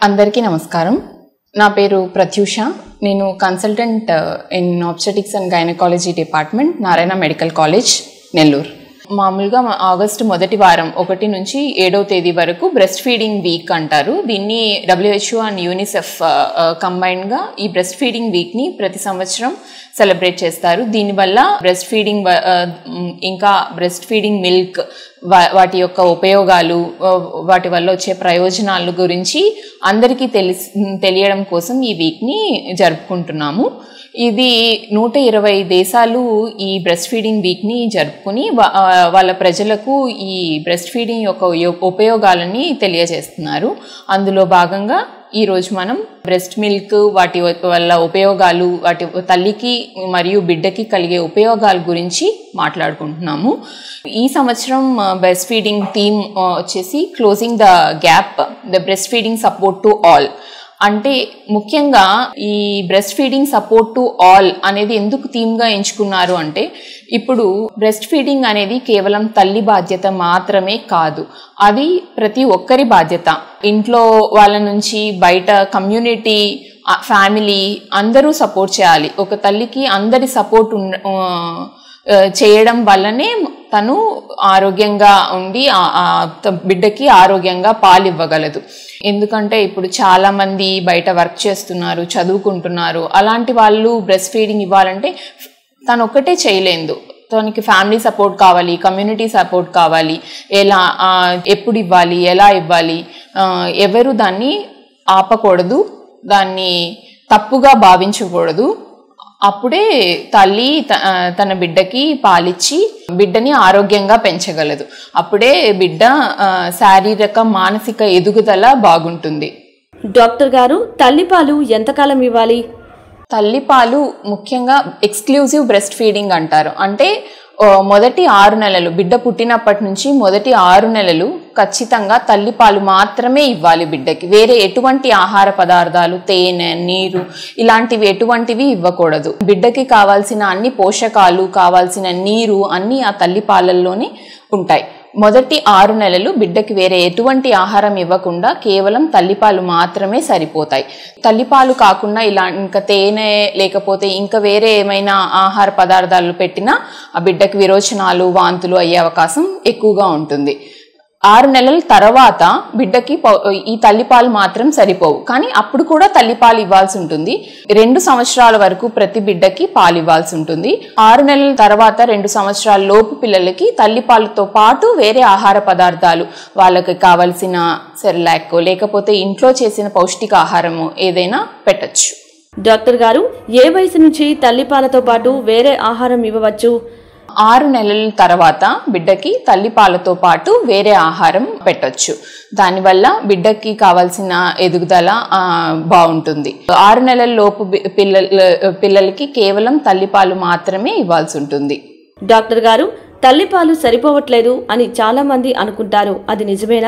అందరికీ నమస్కారం నా పేరు ప్రత్యూష నేను consultant in obstetrics and gynaecology department Narayana medical college Nellore మామూలుగా మా- ఆగస్టు మొదటి వారం ఒకటి నుంచి ఏడవ తేదీ వరకు బ్రెస్ట్ ఫీడింగ్ వీక్ అంటారు దీన్ని డబ్ల్యూహెచ్ఓ అండ్ యూనిసెఫ్ కంబైన్డ్గా ఈ బ్రెస్ట్ ఫీడింగ్ వీక్ని ప్రతి సంవత్సరం సెలబ్రేట్ చేస్తారు దీనివల్ల బ్రెస్ట్ ఫీడింగ్ ఇంకా బ్రెస్ట్ ఫీడింగ్ మిల్క్ వాటి యొక్క ఉపయోగాలు ఆ, వాటి వల్ల వచ్చే ప్రయోజనాల గురించి అందరికీ తెలిసి తెలియడం కోసం ఈ వీక్ని జరుపుకుంటున్నాము ఇది నూట ఇరవై దేశాలు ఈ బ్రెస్ట్ ఫీడింగ్ వీక్ని జరుపుకుని వా- ఆ, వాళ్ళ ప్రజలకు ఈ బ్రెస్ట్ ఫీడింగ్ యొక్క ఉపయో- ఉపయోగాలని తెలియజేస్తున్నారు అందులో భాగంగా ఈరోజు మనం బ్రెస్ట్ మిల్క్ వాటి వల్ల ఉపయోగాలు వాటి తల్లికి మరియు బిడ్డకి కలిగే ఉపయోగాల గురించి మాట్లాడుకుంటున్నాము ఈ సంవత్సరం బ్రెస్ట్ ఫీడింగ్ థీమ్ వచ్చేసి closing the gap the breast feeding support to all అంటే ముఖ్యంగా ఈ breast feeding support to all అనేది ఎందుకు థీమ్గా ఎంచుకున్నారు అంటే ఇప్పుడు బ్రెస్ట్ ఫీడింగ్ అనేది కేవలం తల్లి బాధ్యత మాత్రమే కాదు అది ప్రతి ఒక్కరి బాధ్యత ఇంట్లో వాళ్ళ నుంచి బయట కమ్యూనిటీ ఫ్యామిలీ అందరూ సపోర్ట్ చేయాలి ఒక తల్లికి అందరి సపోర్ట్ ఉన్న ఆ, ఆ, చేయడం వల్లనే తను ఆరోగ్యంగా ఉండి ఆ- ఆ త- బిడ్డకి ఆరోగ్యంగా పాలు ఇవ్వగలదు ఎందుకంటే ఇప్పుడు చాలా మంది బయట వర్క్ చేస్తున్నారు చదువుకుంటున్నారు అలాంటి వాళ్ళు బ్రెస్ట్ ఫీడింగ్ ఇవ్వాలంటే తను ఒక్కటే చేయలేదు తనకి ఫ్యామిలీ సపోర్ట్ కావాలి కమ్యూనిటీ సపోర్ట్ కావాలి ఎలా ఆ, ఎప్పుడు ఇవ్వాలి ఎలా ఇవ్వాలి ఆ, ఎవరు దాన్ని ఆపకూడదు దాన్ని తప్పుగా భావించకూడదు అప్పుడే తల్లి త- ఆ, తన బిడ్డకి పాలిచ్చి బిడ్డని ఆరోగ్యంగా పెంచగలదు అప్పుడే బిడ్డ ఆ, శారీరక మానసిక ఎదుగుదల బాగుంటుంది డాక్టర్ గారు తల్లిపాలు ఎంతకాలం ఇవ్వాలి తల్లిపాలు ముఖ్యంగా ఎక్స్క్లూజివ్ బ్రెస్ట్ ఫీడింగ్ అంటారు అంటే ఓ, మొదటి ఆరు నెలలు బిడ్డ పుట్టినప్పటి నుంచి మొదటి ఆరు నెలలు ఖచ్చితంగా తల్లిపాలు మాత్రమే ఇవ్వాలి బిడ్డకి వేరే ఎటువంటి ఆహార పదార్థాలు తేనె నీరు ఇలాంటివి ఎటువంటివి ఇవ్వకూడదు బిడ్డకి కావాల్సిన అన్ని పోషకాలు కావాల్సిన నీరు అన్నీ ఆ తల్లిపాలల్లోనే ఉంటాయి మొదటి ఆరు నెలలు బిడ్డకి వేరే ఎటువంటి ఆహారం ఇవ్వకుండా కేవలం తల్లిపాలు మాత్రమే సరిపోతాయి తల్లిపాలు కాకుండా ఇలా ఇంకా తేనె లేకపోతే ఇంకా వేరే ఏమైనా ఆహార పదార్థాలు పెట్టినా ఆ బిడ్డకి విరోచనాలు వాంతులు అయ్యే అవకాశం ఎక్కువగా ఉంటుంది ఆరు నెలల తర్వాత బిడ్డకి పౌ- ఈ తల్లిపాలు మాత్రం సరిపోవు కానీ అప్పుడు కూడా తల్లిపాలు ఇవ్వాల్సి ఉంటుంది రెండు సంవత్సరాల వరకు ప్రతి బిడ్డకి పాలు ఇవ్వాల్సి ఉంటుంది ఆరు నెలల తర్వాత రెండు సంవత్సరాల లోపు పిల్లలకి తల్లిపాలతో పాటు వేరే ఆహార పదార్థాలు వాళ్ళకి కావలసిన సెర్లాక్ లేకపోతే ఇంట్లో చేసిన పౌష్టిక ఆహారము ఏదైనా పెట్టచ్చు డాక్టర్ గారు ఏ వయసు నుంచి తల్లిపాలతో పాటు వేరే ఆహారం ఇవ్వవచ్చు ఆరు నెలల తర్వాత బిడ్డకి తల్లిపాలతో పాటు వేరే ఆహారం పెట్టొచ్చు దానివల్ల బిడ్డకి కావాల్సిన ఎదుగుదల ఆ, బాగుంటుంది ఆరు నెలల లోపు బి- పిల్లల పిల్లలకి కేవలం తల్లిపాలు మాత్రమే ఇవ్వాల్సి ఉంటుంది డాక్టర్ గారు తల్లిపాలు సరిపోవట్లేదు అని చాలా మంది అనుకుంటారు అది నిజమేనా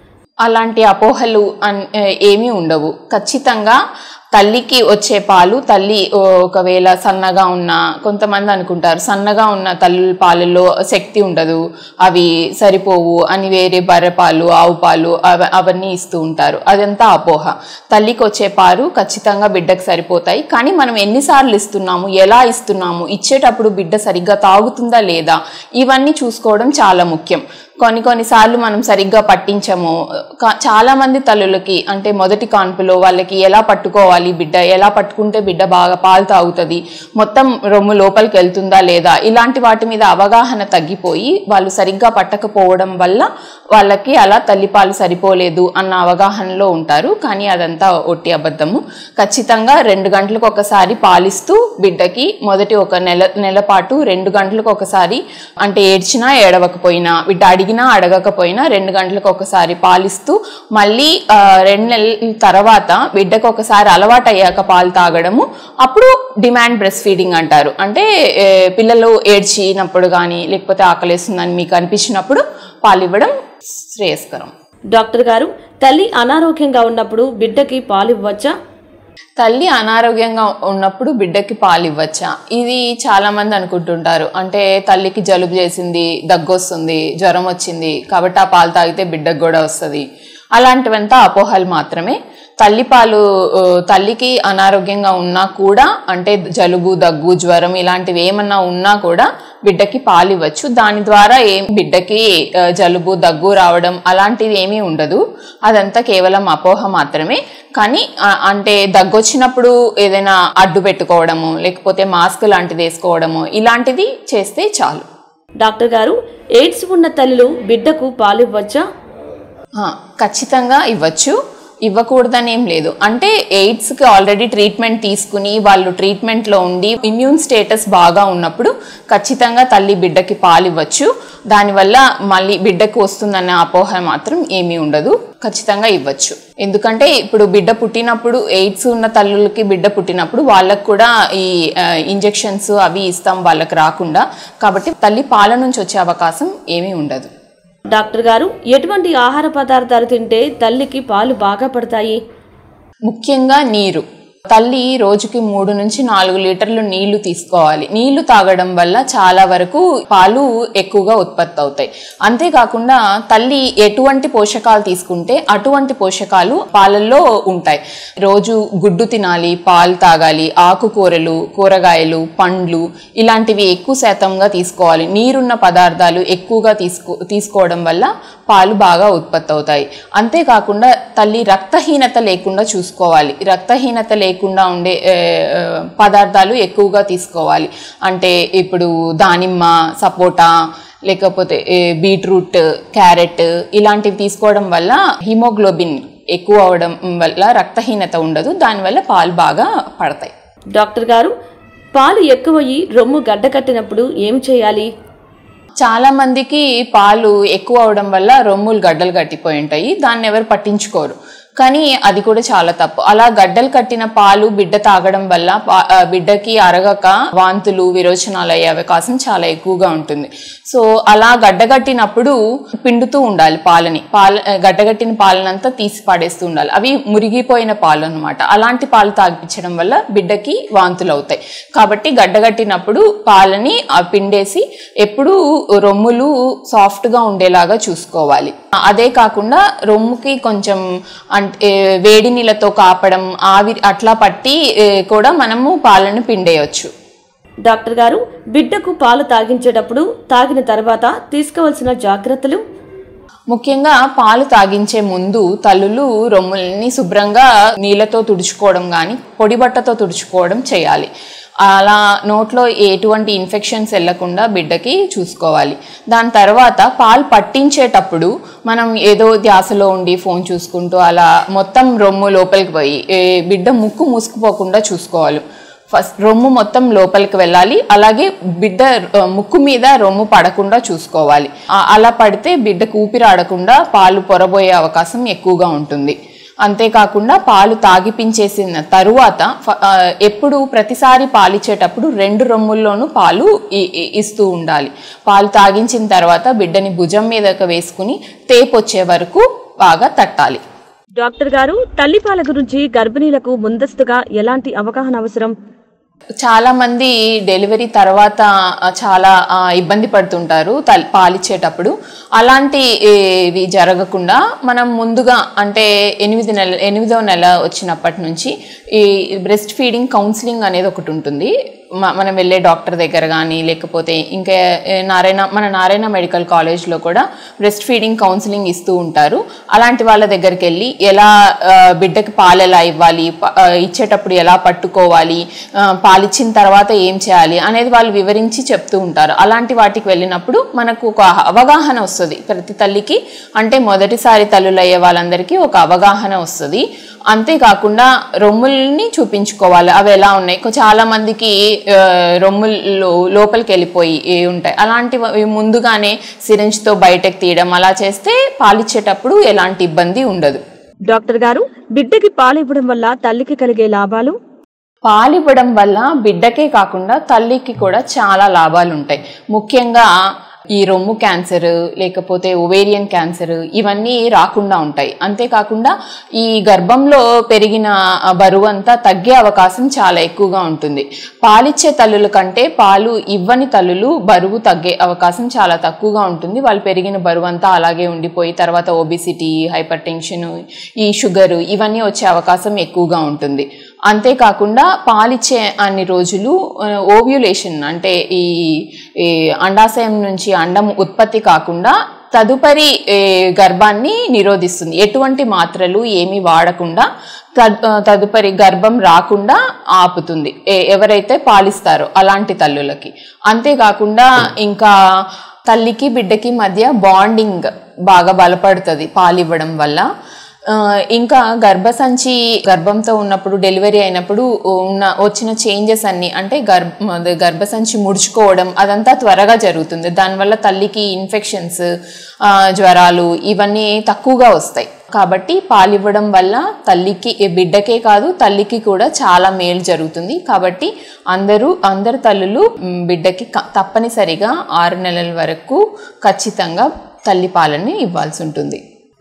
అలాంటి అపోహలు అన్- ఏమీ ఉండవు ఖచ్చితంగా తల్లికి వచ్చే పాలు తల్లి ఓ, ఒకవేళ సన్నగా ఉన్న కొంతమంది అనుకుంటారు సన్నగా ఉన్న తల్లి పాలలో శక్తి ఉండదు అవి సరిపోవు అని వేరే బర్రె పాలు ఆవు పాలు అవ- అవన్నీ ఇస్తూ ఉంటారు అదంతా అపోహ తల్లికి వచ్చే పాలు ఖచ్చితంగా బిడ్డకు సరిపోతాయి కానీ మనం ఎన్నిసార్లు ఇస్తున్నాము ఎలా ఇస్తున్నాము ఇచ్చేటప్పుడు బిడ్డ సరిగ్గా తాగుతుందా లేదా ఇవన్నీ చూసుకోవడం చాలా ముఖ్యం కొన్ని కొన్నిసార్లు మనం సరిగ్గా పట్టించము కా- చాలా మంది తల్లులకి అంటే మొదటి కాన్పులో వాళ్ళకి ఎలా పట్టుకోవాలి బిడ్డ ఎలా పట్టుకుంటే బిడ్డ బాగా పాలు తాగుతుంది మొత్తం రొమ్ము లోపలికి వెళ్తుందా లేదా ఇలాంటి వాటి మీద అవగాహన తగ్గిపోయి వాళ్ళు సరిగ్గా పట్టకపోవడం వల్ల వాళ్ళకి అలా తల్లిపాలు సరిపోలేదు అన్న అవగాహనలో ఉంటారు కానీ అదంతా ఒట్టి అబద్ధము ఖచ్చితంగా రెండు గంటలకు ఒకసారి పాలిస్తూ బిడ్డకి మొదటి ఒక నెల నెల పాటు రెండు గంటలకు ఒకసారి అంటే ఏడ్చినా ఏడవకపోయినా బిడ్డ అడిగినా అడగకపోయినా రెండు గంటలకు ఒకసారి పాలిస్తూ మళ్ళీ ఆ, రెండు నెలల తర్వాత బిడ్డకు ఒకసారి అలవాటు అయ్యాక పాలు తాగడము అప్పుడు డిమాండ్ బ్రెస్ట్ ఫీడింగ్ అంటారు అంటే ఏ, పిల్లలు ఏడ్చినప్పుడు కానీ లేకపోతే ఆకలేస్తుందని మీకు అనిపించినప్పుడు పాలు ఇవ్వడం శ్రేయస్కరం డాక్టర్ గారు తల్లి అనారోగ్యంగా ఉన్నప్పుడు బిడ్డకి పాలు ఇవ్వచ్చా తల్లి అనారోగ్యంగా ఉన్నప్పుడు బిడ్డకి పాలు ఇవ్వచ్చా ఇది చాలా మంది అనుకుంటుంటారు అంటే తల్లికి జలుబు చేసింది దగ్గు వస్తుంది జ్వరం వచ్చింది కాబట్టి ఆ పాలు తాగితే బిడ్డకు కూడా వస్తుంది అలాంటివంతా అపోహలు మాత్రమే తల్లిపాలు ఆ, తల్లికి అనారోగ్యంగా ఉన్నా కూడా అంటే జలుబు దగ్గు జ్వరం ఇలాంటివి ఏమన్నా ఉన్నా కూడా బిడ్డకి పాలు ఇవ్వచ్చు దాని ద్వారా ఏం బిడ్డకి ఆ, జలుబు దగ్గు రావడం అలాంటివి ఏమీ ఉండదు అదంతా కేవలం అపోహ మాత్రమే కానీ ఆ, అంటే దగ్గు వచ్చినప్పుడు ఏదైనా అడ్డు పెట్టుకోవడము లేకపోతే మాస్క్ లాంటిది వేసుకోవడము ఇలాంటిది చేస్తే చాలు డాక్టర్ గారు ఎయిడ్స్ ఉన్న తల్లులు బిడ్డకు పాలు ఇవ్వచ్చా ఆ, ఖచ్చితంగా ఇవ్వచ్చు ఇవ్వకూడదని ఏం లేదు అంటే ఎయిడ్స్కి ఆల్రెడీ ట్రీట్మెంట్ తీసుకుని వాళ్ళు ట్రీట్మెంట్లో ఉండి ఇమ్యూన్ స్టేటస్ బాగా ఉన్నప్పుడు ఖచ్చితంగా తల్లి బిడ్డకి పాలు ఇవ్వచ్చు దానివల్ల మళ్ళీ బిడ్డకు వస్తుందన్న అపోహ మాత్రం ఏమీ ఉండదు ఖచ్చితంగా ఇవ్వచ్చు ఎందుకంటే ఇప్పుడు బిడ్డ పుట్టినప్పుడు ఎయిడ్స్ ఉన్న తల్లులకి బిడ్డ పుట్టినప్పుడు వాళ్ళకు కూడా ఈ ఇంజెక్షన్స్ అవి ఇస్తాం వాళ్ళకి రాకుండా కాబట్టి తల్లి పాల నుంచి వచ్చే అవకాశం ఏమీ ఉండదు డాక్టర్ గారు ఎటువంటి ఆహార పదార్థాలు తింటే తల్లికి పాలు బాగా పడతాయి ముఖ్యంగా నీరు తల్లి రోజుకి మూడు నుంచి నాలుగు లీటర్లు నీళ్లు తీసుకోవాలి నీళ్లు తాగడం వల్ల చాలా వరకు పాలు ఎక్కువగా ఉత్పత్తి అవుతాయి అంతేకాకుండా తల్లి ఎటువంటి పోషకాలు తీసుకుంటే అటువంటి పోషకాలు పాలల్లో ఉంటాయి రోజు గుడ్డు తినాలి పాలు తాగాలి ఆకుకూరలు కూరగాయలు పండ్లు ఇలాంటివి ఎక్కువ శాతంగా తీసుకోవాలి నీరున్న పదార్థాలు ఎక్కువగా తీసుకో తీసుకోవడం వల్ల పాలు బాగా ఉత్పత్తి అవుతాయి అంతేకాకుండా తల్లి రక్తహీనత లేకుండా చూసుకోవాలి రక్తహీనత లేకుండా ఉండే ఏ, ఏ, పదార్థాలు ఎక్కువగా తీసుకోవాలి అంటే ఇప్పుడు దానిమ్మ సపోటా లేకపోతే ఏ, బీట్రూట్ క్యారెట్ ఇలాంటివి తీసుకోవడం వల్ల హిమోగ్లోబిన్ ఎక్కువ అవడం వల్ల రక్తహీనత ఉండదు దానివల్ల పాలు బాగా పడతాయి డాక్టర్ గారు పాలు ఎక్కువయ్యి రొమ్ము గడ్డకట్టినప్పుడు ఏం చేయాలి చాలా మందికి పాలు ఎక్కువ అవడం వల్ల రొమ్ములు గడ్డలు కట్టిపోయి ఉంటాయి దాన్ని ఎవరు పట్టించుకోరు కానీ అది కూడా చాలా తప్పు అలా గడ్డలు కట్టిన పాలు బిడ్డ తాగడం వల్ల పా- ఆ, బిడ్డకి అరగక వాంతులు విరోచనాలు అయ్యే అవకాశం చాలా ఎక్కువగా ఉంటుంది సో అలా గడ్డగట్టినప్పుడు పిండుతూ ఉండాలి పాలని పాల ఆ, గడ్డగట్టిన పాలనంతా తీసి పాడేస్తూ ఉండాలి అవి మురిగిపోయిన పాలు అనమాట అలాంటి పాలు తాగిపించడం వల్ల బిడ్డకి వాంతులు అవుతాయి కాబట్టి గడ్డగట్టినప్పుడు పాలని ఆ పిండేసి ఎప్పుడూ రొమ్ములు సాఫ్ట్గా ఉండేలాగా చూసుకోవాలి అదే కాకుండా రొమ్ముకి కొంచెం అంటే వేడి నీళ్ళతో కాపడం ఆవిరి అట్లా పట్టి ఏ, కూడా మనము పాలను పిండేయచ్చు డాక్టర్ గారు బిడ్డకు పాలు తాగించేటప్పుడు తాగిన తర్వాత తీసుకోవాల్సిన జాగ్రత్తలు ముఖ్యంగా పాలు తాగించే ముందు తల్లులు రొమ్ముల్ని శుభ్రంగా నీళ్ళతో తుడుచుకోవడం కానీ పొడి బట్టతో తుడుచుకోవడం చేయాలి అలా నోట్లో ఎటువంటి ఇన్ఫెక్షన్స్ వెళ్లకుండా బిడ్డకి చూసుకోవాలి దాని తర్వాత పాలు పట్టించేటప్పుడు మనం ఏదో ధ్యాసలో ఉండి ఫోన్ చూసుకుంటూ అలా మొత్తం రొమ్ము లోపలికి పోయి ఏ, బిడ్డ ముక్కు మూసుకుపోకుండా చూసుకోవాలి ఫస్ట్ రొమ్ము మొత్తం లోపలికి వెళ్ళాలి అలాగే బిడ్డ ఆ, ముక్కు మీద రొమ్ము పడకుండా చూసుకోవాలి ఆ- అలా పడితే బిడ్డకు ఊపిరి ఆడకుండా పాలు పొరబోయే అవకాశం ఎక్కువగా ఉంటుంది అంతేకాకుండా పాలు తాగిపించేసిన తరువాత ఫ- ఆ, ఎప్పుడు ప్రతిసారి పాలిచ్చేటప్పుడు రెండు రొమ్ముల్లోనూ పాలు ఇ- ఇ- ఇస్తూ ఉండాలి పాలు తాగించిన తర్వాత బిడ్డని భుజం మీదకి వేసుకుని తేపు వచ్చే వరకు బాగా తట్టాలి డాక్టర్ గారు తల్లిపాల గురించి గర్భిణీలకు ముందస్తుగా ఎలాంటి అవగాహన అవసరం చాలా మంది డెలివరీ తర్వాత ఆ, చాలా ఆ, ఇబ్బంది పడుతుంటారు తల్ పాలిచ్చేటప్పుడు అలాంటి ఏ, ఇవి జరగకుండా మనం ముందుగా అంటే ఎనిమిది నెల ఎనిమిదవ నెల వచ్చినప్పటి నుంచి ఈ బ్రెస్ట్ ఫీడింగ్ కౌన్సిలింగ్ అనేది ఒకటి ఉంటుంది మ- మనం వెళ్ళే డాక్టర్ దగ్గర కానీ లేకపోతే ఇంకా ఏ, నారాయణ మన నారాయణ మెడికల్ కాలేజ్లో కూడా బ్రెస్ట్ ఫీడింగ్ కౌన్సిలింగ్ ఇస్తూ ఉంటారు అలాంటి వాళ్ళ దగ్గరికి వెళ్ళి ఎలా ఆ, బిడ్డకి పాలు ఎలా ఇవ్వాలి ప- ఆ, ఇచ్చేటప్పుడు ఎలా పట్టుకోవాలి ఆ, పాలిచ్చిన తర్వాత ఏం చేయాలి అనేది వాళ్ళు వివరించి చెప్తూ ఉంటారు అలాంటి వాటికి వెళ్ళినప్పుడు మనకు ఒక అవగాహన వస్తుంది ప్రతి తల్లికి అంటే మొదటిసారి తల్లులు అయ్యే వాళ్ళందరికీ ఒక అవగాహన వస్తుంది అంతేకాకుండా రొమ్ముల్ని చూపించుకోవాలి అవి ఎలా ఉన్నాయి కొ- చాలా మందికి ఆ, రొమ్ములు లోపలికి వెళ్ళిపోయి ఏ ఉంటాయి అలాంటివి ముందుగానే సిరింజ్తో బయటకు తీయడం అలా చేస్తే పాలిచ్చేటప్పుడు ఎలాంటి ఇబ్బంది ఉండదు డాక్టర్ గారు బిడ్డకి పాలు ఇవ్వడం వల్ల తల్లికి కలిగే లాభాలు పాలివ్వడం వల్ల బిడ్డకే కాకుండా తల్లికి కూడా చాలా లాభాలు ఉంటాయి ముఖ్యంగా ఈ రొమ్ము క్యాన్సర్ లేకపోతే ఒవేరియన్ క్యాన్సర్ ఇవన్నీ రాకుండా ఉంటాయి అంతేకాకుండా ఈ గర్భంలో పెరిగిన ఆ బరువు అంతా తగ్గే అవకాశం చాలా ఎక్కువగా ఉంటుంది పాలిచ్చే తల్లుల కంటే పాలు ఇవ్వని తల్లులు బరువు తగ్గే అవకాశం చాలా తక్కువగా ఉంటుంది వాళ్ళు పెరిగిన బరువు అంతా అలాగే ఉండిపోయి తర్వాత ఒబిసిటీ హైపర్ టెన్షన్ ఈ షుగర్ ఇవన్నీ వచ్చే అవకాశం ఎక్కువగా ఉంటుంది అంతేకాకుండా పాలిచ్చే అన్ని రోజులు ఓవ్యులేషన్ అంటే ఈ ఈ అండాశయం నుంచి అండం ఉత్పత్తి కాకుండా తదుపరి ఏ, గర్భాన్ని నిరోధిస్తుంది ఎటువంటి మాత్రలు ఏమీ వాడకుండా తద్- తదుపరి గర్భం రాకుండా ఆపుతుంది ఏ- ఎవరైతే పాలిస్తారో అలాంటి తల్లులకి అంతేకాకుండా ఇంకా తల్లికి బిడ్డకి మధ్య బాండింగ్ బాగా బలపడుతుంది పాలివ్వడం వల్ల ఆ, ఇంకా గర్భసంచి గర్భంతో ఉన్నప్పుడు డెలివరీ అయినప్పుడు ఉన్న వచ్చిన చేంజెస్ అన్ని అంటే గర్భ అదే గర్భసంచి ముడుచుకోవడం అదంతా త్వరగా జరుగుతుంది దానివల్ల తల్లికి ఇన్ఫెక్షన్స్ జ్వరాలు ఇవన్నీ తక్కువగా వస్తాయి కాబట్టి పాలివ్వడం వల్ల తల్లికి ఏ బిడ్డకే కాదు తల్లికి కూడా చాలా మేలు జరుగుతుంది కాబట్టి అందరూ అందరు తల్లులు మ్, బిడ్డకి క- తప్పనిసరిగా ఆరు నెలల వరకు ఖచ్చితంగా తల్లి పాలని ఇవ్వాల్సి ఉంటుంది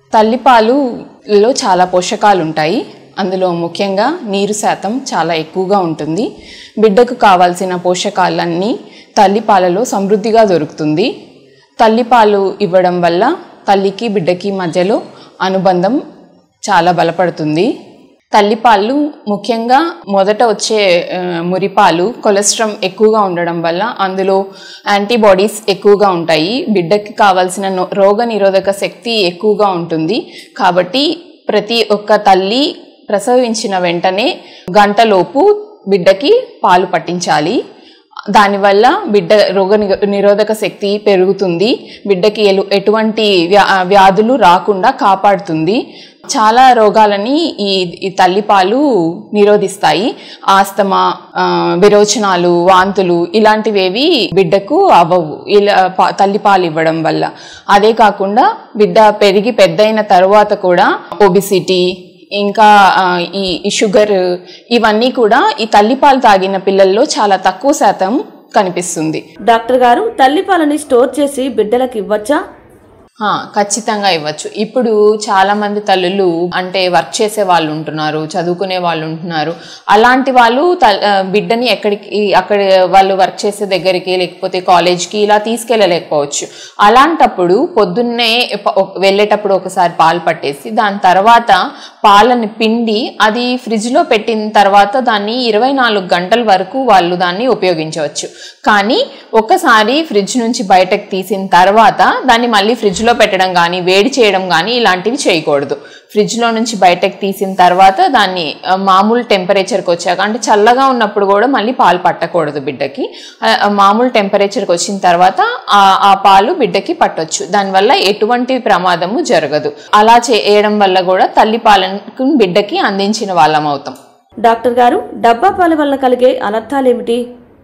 తల్లిపాలులో చాలా పోషకాలు ఉంటాయి అందులో ముఖ్యంగా నీరు శాతం చాలా ఎక్కువగా ఉంటుంది బిడ్డకు కావాల్సిన పోషకాలన్నీ తల్లిపాలలో సమృద్ధిగా దొరుకుతుంది తల్లిపాలు ఇవ్వడం వల్ల తల్లికి బిడ్డకి మధ్యలో అనుబంధం చాలా బలపడుతుంది తల్లిపాలు ముఖ్యంగా మొదట వచ్చే ఆ, మురిపాలు కొలెస్ట్రాల్ ఎక్కువగా ఉండడం వల్ల అందులో యాంటీబాడీస్ ఎక్కువగా ఉంటాయి బిడ్డకి కావాల్సిన నో- రోగ నిరోధక శక్తి ఎక్కువగా ఉంటుంది కాబట్టి ప్రతి ఒక్క తల్లి ప్రసవించిన వెంటనే గంటలోపు బిడ్డకి పాలు పట్టించాలి దానివల్ల బిడ్డ రోగ నిగ- నిరోధక శక్తి పెరుగుతుంది బిడ్డకి ఎలు ఎటువంటి వ్యా వ్యాధులు రాకుండా కాపాడుతుంది చాలా రోగాలని ఈ ఈ తల్లిపాలు నిరోధిస్తాయి ఆస్తమా ఆ, విరోచనాలు వాంతులు ఇలాంటివేవి బిడ్డకు అవ్వవు ఇలా పా- తల్లిపాలు ఇవ్వడం వల్ల అదే కాకుండా బిడ్డ పెరిగి పెద్దయిన తర్వాత కూడా ఒబిసిటీ ఇంకా ఆ, ఈ ఈ షుగర్ ఇవన్నీ కూడా ఈ తల్లిపాలు తాగిన పిల్లల్లో చాలా తక్కువ శాతం కనిపిస్తుంది డాక్టర్ గారు తల్లిపాలని స్టోర్ చేసి బిడ్డలకు ఇవ్వచ్చా ఆ, ఖచ్చితంగా ఇవ్వచ్చు ఇప్పుడు చాలా మంది తల్లులు అంటే వర్క్ చేసే వాళ్ళు ఉంటున్నారు చదువుకునే వాళ్ళు ఉంటున్నారు అలాంటి వాళ్ళు తల్- ఆ, బిడ్డని ఎక్కడికి అక్కడ వాళ్ళు వర్క్ చేసే దగ్గరికి లేకపోతే కాలేజ్కి ఇలా తీసుకెళ్ళలేకపోవచ్చు అలాంటప్పుడు పొద్దున్నే ప- ఒక- వెళ్ళేటప్పుడు ఒకసారి పాలు పట్టేసి దాని తర్వాత పాలని పిండి అది ఫ్రిడ్జ్లో పెట్టిన తర్వాత దాన్ని ఇరవై నాలుగు గంటల వరకు వాళ్ళు దాన్ని ఉపయోగించవచ్చు కానీ ఒక్కసారి ఫ్రిడ్జ్ నుంచి బయటకు తీసిన తర్వాత దాన్ని మళ్ళీ ఫ్రిడ్జ్లో పెట్టడం కానీ వేడి చేయడం కానీ ఇలాంటివి చేయకూడదు ఫ్రిడ్జ్లో నుంచి బయటకు తీసిన తర్వాత దాన్ని ఆ, మామూలు టెంపరేచర్కి వచ్చాక అంటే చల్లగా ఉన్నప్పుడు కూడా మళ్ళీ పాలు పట్టకూడదు బిడ్డకి ఆ, ఆ, మామూలు టెంపరేచర్కి వచ్చిన తర్వాత ఆ ఆ పాలు బిడ్డకి పట్టొచ్చు దానివల్ల ఎటువంటి ప్రమాదము జరగదు అలా చేయడం వల్ల కూడా తల్లి పాలను బిడ్డకి అందించిన వాళ్ళం అవుతాం డాక్టర్ గారు డబ్బా పాల వల్ల కలిగే అనర్థాలేమిటి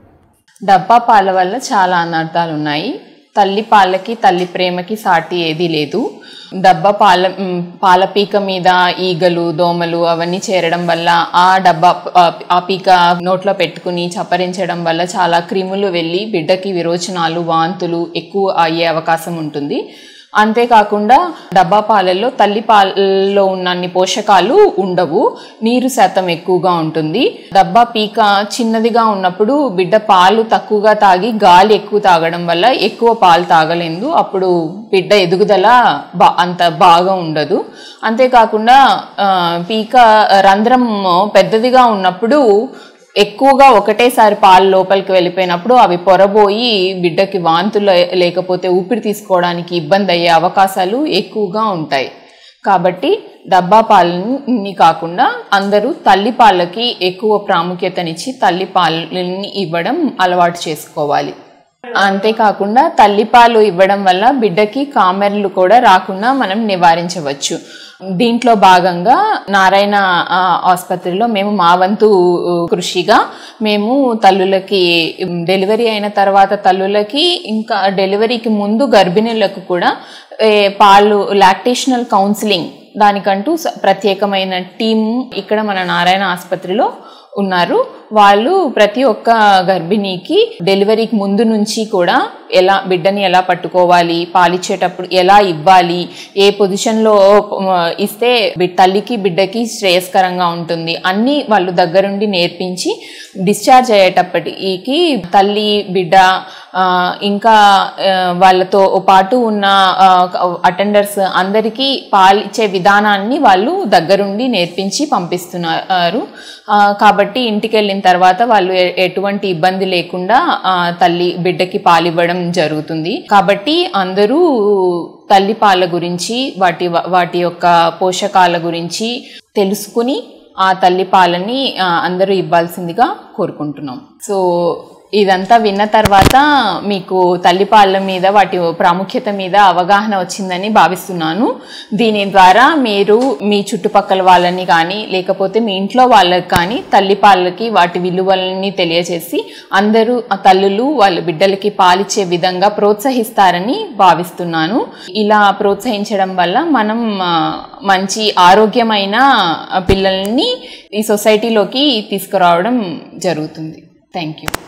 డబ్బా పాల వల్ల చాలా అనర్థాలు ఉన్నాయి తల్లి పాలకి తల్లి ప్రేమకి సాటి ఏదీ లేదు డబ్బా పాల మ్, పాల పీక మీద ఈగలు దోమలు అవన్నీ చేరడం వల్ల ఆ డబ్బా ఆ- ఆ పీక నోట్లో పెట్టుకుని చప్పరించడం వల్ల చాలా క్రిములు వెళ్ళి బిడ్డకి విరోచనాలు వాంతులు ఎక్కువ అయ్యే అవకాశం ఉంటుంది అంతేకాకుండా డబ్బా పాలల్లో తల్లి పాలలో ఉన్న అన్ని పోషకాలు ఉండవు నీరు శాతం ఎక్కువగా ఉంటుంది డబ్బా పీక చిన్నదిగా ఉన్నప్పుడు బిడ్డ పాలు తక్కువగా తాగి గాలి ఎక్కువ తాగడం వల్ల ఎక్కువ పాలు తాగలేదు అప్పుడు బిడ్డ ఎదుగుదల బా అంత బాగా ఉండదు అంతేకాకుండా ఆ, పీక రంధ్రం పెద్దదిగా ఉన్నప్పుడు ఎక్కువగా ఒకటేసారి పాలు లోపలికి వెళ్ళిపోయినప్పుడు అవి పొరబోయి బిడ్డకి వాంతులు లేకపోతే ఊపిరి తీసుకోవడానికి ఇబ్బంది అయ్యే అవకాశాలు ఎక్కువగా ఉంటాయి కాబట్టి డబ్బా పాలని కాకుండా అందరూ తల్లి పాలకి ఎక్కువ ప్రాముఖ్యతనిచ్చి తల్లి పాలని ఇవ్వడం అలవాటు చేసుకోవాలి అంతేకాకుండా తల్లిపాలు ఇవ్వడం వల్ల బిడ్డకి కామెర్లు కూడా రాకుండా మనం నివారించవచ్చు దీంట్లో భాగంగా నారాయణ ఆ, ఆసుపత్రిలో మేము మా వంతు ఆ, కృషిగా మేము తల్లులకి ఉమ్, డెలివరీ అయిన తర్వాత తల్లులకి ఇంకా డెలివరీకి ముందు గర్భిణులకు కూడా ఏ, పాలు లాక్టేషనల్ కౌన్సిలింగ్ దానికంటూ స- ప్రత్యేకమైన టీం ఇక్కడ మన నారాయణ ఆసుపత్రిలో ఉన్నారు వాళ్ళు ప్రతి ఒక్క గర్భిణీకి డెలివరీకి ముందు నుంచి కూడా ఎలా బిడ్డని ఎలా పట్టుకోవాలి పాలిచ్చేటప్పుడు ఎలా ఇవ్వాలి ఏ పొజిషన్లో ఇస్తే బి- తల్లికి బిడ్డకి శ్రేయస్కరంగా ఉంటుంది అన్నీ వాళ్ళు దగ్గరుండి నేర్పించి డిశ్చార్జ్ అయ్యేటప్పటికి తల్లి బిడ్డ ఆ, ఇంకా ఆ, వాళ్ళతో పాటు ఉన్న అటెండర్స్ అందరికీ పాలిచ్చే విధానాన్ని వాళ్ళు దగ్గరుండి నేర్పించి పంపిస్తున్నారు ఆ, కాబట్టి ఇంటికి వెళ్ళిన తర్వాత వాళ్ళు ఎ- ఎటువంటి ఇబ్బంది లేకుండా ఆ, తల్లి బిడ్డకి పాలివ్వడం జరుగుతుంది కాబట్టి అందరూ తల్లి పాల గురించి వాటి వాటి యొక్క పోషకాల గురించి తెలుసుకుని ఆ తల్లి పాలని ఆ, అందరూ ఇవ్వాల్సిందిగా కోరుకుంటున్నాం సో ఇదంతా విన్న తర్వాత మీకు తల్లిపాల మీద వాటి ప్రాముఖ్యత మీద అవగాహన వచ్చిందని భావిస్తున్నాను దీని ద్వారా మీరు మీ చుట్టుపక్కల వాళ్ళని కానీ లేకపోతే మీ ఇంట్లో వాళ్ళకి కానీ తల్లిపాలకి వాటి విలువలని తెలియజేసి అందరూ ఆ తల్లులు వాళ్ళ బిడ్డలకి పాలిచ్చే విధంగా ప్రోత్సహిస్తారని భావిస్తున్నాను ఇలా ప్రోత్సహించడం వల్ల మనం ఆ, మంచి ఆరోగ్యమైన పిల్లల్ని ఈ సొసైటీలోకి తీసుకురావడం జరుగుతుంది థ్యాంక్ యూ